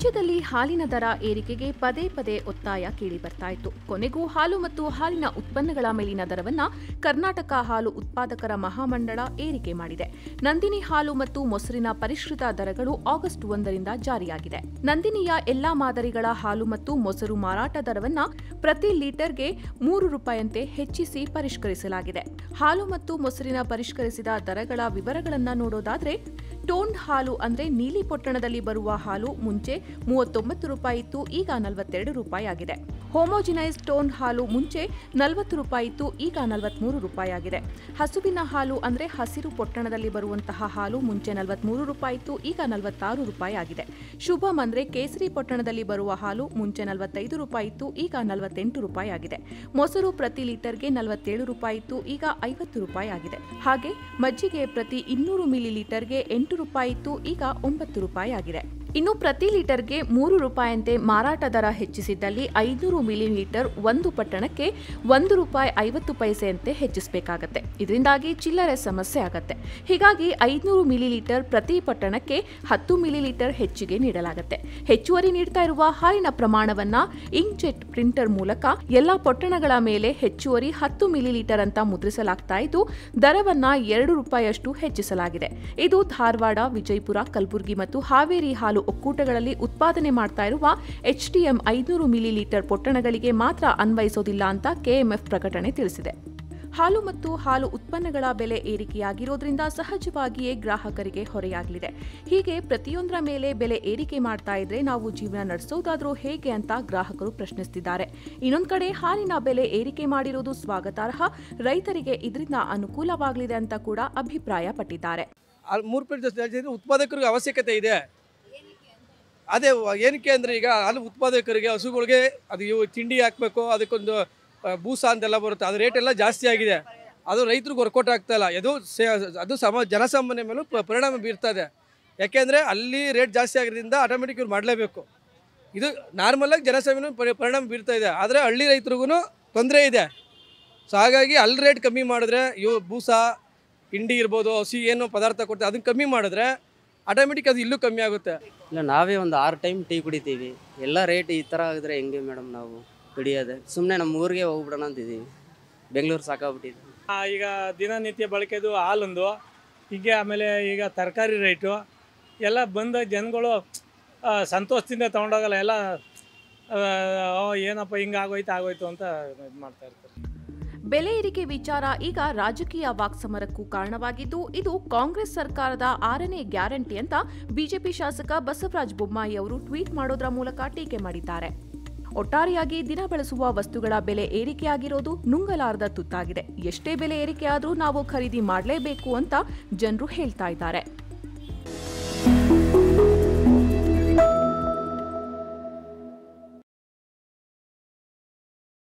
ರಾಜ್ಯದಲ್ಲಿ ಹಾಲಿನ ದರ ಏರಿಕೆಗೆ ಪದೇ ಪದೇ ಒತ್ತಾಯ ಕೇಳಿ ಬರ್ತಾ ಇತ್ತು ಕೊನೆಗೂ ಹಾಲು ಮತ್ತು ಹಾಲಿನ ಉತ್ಪನ್ನಗಳ ಮೇಲಿನ ದರವನ್ನ ಕರ್ನಾಟಕ ಹಾಲು ಉತ್ಪಾದಕರ ಮಹಾಮಂಡಳ ಏರಿಕೆ ಮಾಡಿದೆ ನಂದಿನಿ ಹಾಲು ಮತ್ತು ಮೊಸರಿನ ಪರಿಷ್ಕೃತ ದರಗಳು ಆಗಸ್ಟ್ ಒಂದರಿಂದ ಜಾರಿಯಾಗಿದೆ ನಂದಿನಿಯ ಎಲ್ಲಾ ಮಾದರಿಗಳ ಹಾಲು ಮತ್ತು ಮೊಸರು ಮಾರಾಟ ದರವನ್ನ ಪ್ರತಿ ಲೀಟರ್ಗೆ ಮೂರು ರೂಪಾಯಿಯಂತೆ ಹೆಚ್ಚಿಸಿ ಪರಿಷ್ಕರಿಸಲಾಗಿದೆ ಹಾಲು ಮತ್ತು ಮೊಸರಿನ ಪರಿಷ್ಕರಿಸಿದ ದರಗಳ ವಿವರಗಳನ್ನ ನೋಡೋದಾದ್ರೆ ಟೋನ್ಡ್ ಹಾಲು ಅಂದ್ರೆ ನೀಲಿ ಪೊಟ್ಟಣದಲ್ಲಿ ಬರುವ ಹಾಲು ಮುಂಚೆ ಮೂವತ್ತೊಂಬತ್ತು ರೂಪಾಯಿ ಇತ್ತು ಈಗ ನಲವತ್ತೆರಡು ರೂಪಾಯಿ ಆಗಿದೆ ಹೋಮೋಜಿನೈಸ್ ಟೋನ್ ಹಾಲು ಮುಂಚೆ ನಲವತ್ತು ರೂಪಾಯಿ ಇತ್ತು ಈಗ ನಲವತ್ಮೂರು ರೂಪಾಯಿ ಆಗಿದೆ ಹಸುವಿನ ಹಾಲು ಅಂದ್ರೆ ಹಸಿರು ಪೊಟ್ಟಣದಲ್ಲಿ ಬರುವಂತಹ ಹಾಲು ಮುಂಚೆ ನಲವತ್ಮೂರು ರೂಪಾಯಿ ಇತ್ತು ಈಗ ನಲವತ್ತಾರು ರೂಪಾಯಿ ಆಗಿದೆ ಶುಭಂ ಅಂದ್ರೆ ಕೇಸರಿ ಪೊಟ್ಟಣದಲ್ಲಿ ಬರುವ ಹಾಲು ಮುಂಚೆ ನಲವತ್ತೈದು ರೂಪಾಯಿ ಇತ್ತು ಈಗ ನಲವತ್ತೆಂಟು ರೂಪಾಯಿ ಆಗಿದೆ ಮೊಸರು ಪ್ರತಿ ಲೀಟರ್ಗೆ ನಲವತ್ತೇಳು ರೂಪಾಯಿ ಇತ್ತು ಈಗ ಐವತ್ತು ರೂಪಾಯಿ ಆಗಿದೆ ಹಾಗೆ ಮಜ್ಜಿಗೆ ಪ್ರತಿ ಇನ್ನೂರು ಮಿಲಿ ಲೀಟರ್ಗೆ ಎಂಟು ರೂಪಾಯಿ ಇತ್ತು ಈಗ ಒಂಬತ್ತು ರೂಪಾಯಿ ಆಗಿದೆ ಇನ್ನು ಪ್ರತಿ ಲೀಟರ್ಗೆ ಮೂರು ರೂಪಾಯಿಯಂತೆ ಮಾರಾಟ ದರ ಹೆಚ್ಚಿಸಿದ್ದಲ್ಲಿ ಐನೂರು ಮಿಲಿ ಲೀಟರ್ ಒಂದು ಪಟ್ಟಣಕ್ಕೆ ಒಂದು ರೂಪಾಯಿ ಐವತ್ತು ಪೈಸೆಯಂತೆ ಹೆಚ್ಚಿಸಬೇಕಾಗತ್ತೆ ಇದರಿಂದಾಗಿ ಚಿಲ್ಲರೆ ಸಮಸ್ಯೆ ಆಗತ್ತೆ ಹೀಗಾಗಿ ಐನೂರು ಮಿಲಿ ಲೀಟರ್ ಪ್ರತಿ ಪಟ್ಟಣಕ್ಕೆ ಹತ್ತು ಮಿಲಿ ಲೀಟರ್ ಹೆಚ್ಚಿಗೆ ನೀಡಲಾಗುತ್ತೆ ಹೆಚ್ಚುವರಿ ನೀಡ್ತಾ ಇರುವ ಹಾಲಿನ ಪ್ರಮಾಣವನ್ನ ಇಂಕ್ಜೆಟ್ ಪ್ರಿಂಟರ್ ಮೂಲಕ ಎಲ್ಲಾ ಪೊಟ್ಟಣಗಳ ಮೇಲೆ ಹೆಚ್ಚುವರಿ ಹತ್ತು ಮಿಲಿ ಲೀಟರ್ ಅಂತ ಮುದ್ರಿಸಲಾಗ್ತಾ ಇದ್ದು ದರವನ್ನ ಎರಡು ರೂಪಾಯಿಯಷ್ಟು ಹೆಚ್ಚಿಸಲಾಗಿದೆ ಇದು ಧಾರವಾಡ ವಿಜಯಪುರ ಕಲಬುರಗಿ ಮತ್ತು ಹಾವೇರಿ ಹಾಲು ಒಕ್ಕೂಟಗಳಲ್ಲಿ ಉತ್ಪಾದನೆ ಮಾಡ್ತಾ ಇರುವ ಎಚ್ಟಿಎಂ ಐನೂರು ಮಿಲಿ ಲೀಟರ್ ಪೊಟ್ಟಣಗಳಿಗೆ ಮಾತ್ರ ಅನ್ವಯಿಸೋದಿಲ್ಲ ಅಂತ ಕೆಎಂಎಫ್ ಪ್ರಕಟಣೆ ತಿಳಿಸಿದೆ ಹಾಲು ಮತ್ತು ಹಾಲು ಉತ್ಪನ್ನಗಳ ಬೆಲೆ ಏರಿಕೆಯಾಗಿರೋದ್ರಿಂದ ಸಹಜವಾಗಿಯೇ ಗ್ರಾಹಕರಿಗೆ ಹೊರೆಯಾಗಲಿದೆ ಹೀಗೆ ಪ್ರತಿಯೊಂದರ ಮೇಲೆ ಬೆಲೆ ಏರಿಕೆ ಮಾಡ್ತಾ ಇದ್ರೆ ನಾವು ಜೀವನ ನಡೆಸೋದಾದ್ರೂ ಹೇಗೆ ಅಂತ ಗ್ರಾಹಕರು ಪ್ರಶ್ನಿಸುತ್ತಿದ್ದಾರೆ ಇನ್ನೊಂದು ಕಡೆ ಹಾಲಿನ ಬೆಲೆ ಏರಿಕೆ ಮಾಡಿರೋದು ಸ್ವಾಗತಾರ್ಹ ರೈತರಿಗೆ ಇದರಿಂದ ಅನುಕೂಲವಾಗಲಿದೆ ಅಂತ ಕೂಡ ಅಭಿಪ್ರಾಯ ಪಟ್ಟಿದ್ದಾರೆ ಅಲ್ಲಿ ಮೂರು ಪೀಟ್ ಜಾಸ್ತಿ ಉತ್ಪಾದಕರಿಗೆ ಅವಶ್ಯಕತೆ ಇದೆ ಅದೇ ವ- ಏನಕ್ಕೆ ಅಂದರೆ ಈಗ ಹಾಲು ಉತ್ಪಾದಕರಿಗೆ ಹಸುಗಳಿಗೆ ಅದು ಇವು ತಿಂಡಿ ಹಾಕಬೇಕು ಅದಕ್ಕೊಂದು ಆ, ಬೂಸ ಅಂತೆಲ್ಲ ಬರುತ್ತೆ ಅದು ರೇಟ್ ಎಲ್ಲ ಜಾಸ್ತಿ ಆಗಿದೆ ಅದು ರೈತರಿಗೆ ವರ್ಕೌಟ್ ಆಗ್ತಾ ಇಲ್ಲ ಅದು ಸೇ ಅದು ಸಮ ಜನಸಾಮಾನ್ಯ ಮೇಲೂ ಪ- ಪರಿಣಾಮ ಬೀರ್ತಾ ಇದೆ ಯಾಕೆಂದರೆ ಅಲ್ಲಿ ರೇಟ್ ಜಾಸ್ತಿ ಆಗಿರೋದ್ರಿಂದ ಆಟೋಮೆಟಿಕ್ ಇವ್ರು ಮಾಡಲೇಬೇಕು ಇದು ನಾರ್ಮಲಾಗಿ ಜನಸಾಮಾನ್ಯ ಪರಿ ಪರಿಣಾಮ ಬೀರ್ತಾ ಇದೆ ಆದರೆ ಹಳ್ಳಿ ರೈತರಿಗೂ ತೊಂದರೆ ಇದೆ ಸೊ ಹಾಗಾಗಿ ಅಲ್ಲಿ ರೇಟ್ ಕಮ್ಮಿ ಮಾಡಿದ್ರೆ ಇವು ಬೂಸ ಹಿಂಡಿ ಇರ್ಬೋದು ಹಸಿ ಏನು ಪದಾರ್ಥ ಕೊಡ್ತಾರೆ ಅದನ್ನ ಕಮ್ಮಿ ಮಾಡಿದ್ರೆ ಆಟೋಮೆಟಿಕ್ ಅದು ಇಲ್ಲೂ ಕಮ್ಮಿ ಆಗುತ್ತೆ ಇಲ್ಲ ನಾವೇ ಒಂದು ಆರು ಟೈಮ್ ಟೀ ಕುಡಿತೀವಿ ಎಲ್ಲ ರೇಟ್ ಈ ಥರ ಆಗಿದ್ರೆ ಹೆಂಗೆ ಮೇಡಮ್ ನಾವು ಕುಡಿಯೋದೆ ಸುಮ್ಮನೆ ನಮ್ಮ ಊರಿಗೆ ಹೋಗ್ಬಿಡೋಣ ಅಂತಿದ್ದೀವಿ ಬೆಂಗಳೂರು ಸಾಕಾಗ್ಬಿಟ್ಟಿದೆ ಆ, ಈಗ ದಿನನಿತ್ಯ ಬಳಕೆದು ಹಾಲೊಂದು ಹೀಗೆ ಆಮೇಲೆ ಈಗ ತರಕಾರಿ ರೇಟು ಎಲ್ಲ ಬಂದ ಜನಗಳು ಆ, ಸಂತೋಷದಿಂದ ತೊಗೊಂಡೋಗಲ್ಲ ಎಲ್ಲ ಆ, ಓ ಏನಪ್ಪ ಹಿಂಗೆ ಆಗೋಯ್ತು ಆಗೋಯ್ತು ಅಂತ ಇದು ಮಾಡ್ತಾ ಇರ್ತಾರೆ ಬೆಲೆ ಏರಿಕೆ ವಿಚಾರ ಈಗ ರಾಜಕೀಯ ವಾಕ್ಸಮರಕ್ಕೂ ಕಾರಣವಾಗಿದ್ದು ಇದು ಕಾಂಗ್ರೆಸ್ ಸರ್ಕಾರದ ಆರನೇ ಗ್ಯಾರಂಟಿ ಅಂತ ಬಿಜೆಪಿ ಶಾಸಕ ಬಸವರಾಜ ಬೊಮ್ಮಾಯಿ ಅವರು ಟ್ವೀಟ್ ಮಾಡೋದ್ರ ಮೂಲಕ ಟೀಕೆ ಮಾಡಿದ್ದಾರೆ ಒಟ್ಟಾರೆಯಾಗಿ ದಿನ ಬಳಸುವ ವಸ್ತುಗಳ ಬೆಲೆ ಏರಿಕೆಯಾಗಿರೋದು ನುಂಗಲಾರದ ತುತ್ತಾಗಿದೆ ಎಷ್ಟೇ ಬೆಲೆ ಏರಿಕೆಯಾದರೂ ನಾವು ಖರೀದಿ ಮಾಡಲೇಬೇಕು ಅಂತ ಜನರು ಹೇಳ್ತಾ ಇದ್ದಾರೆ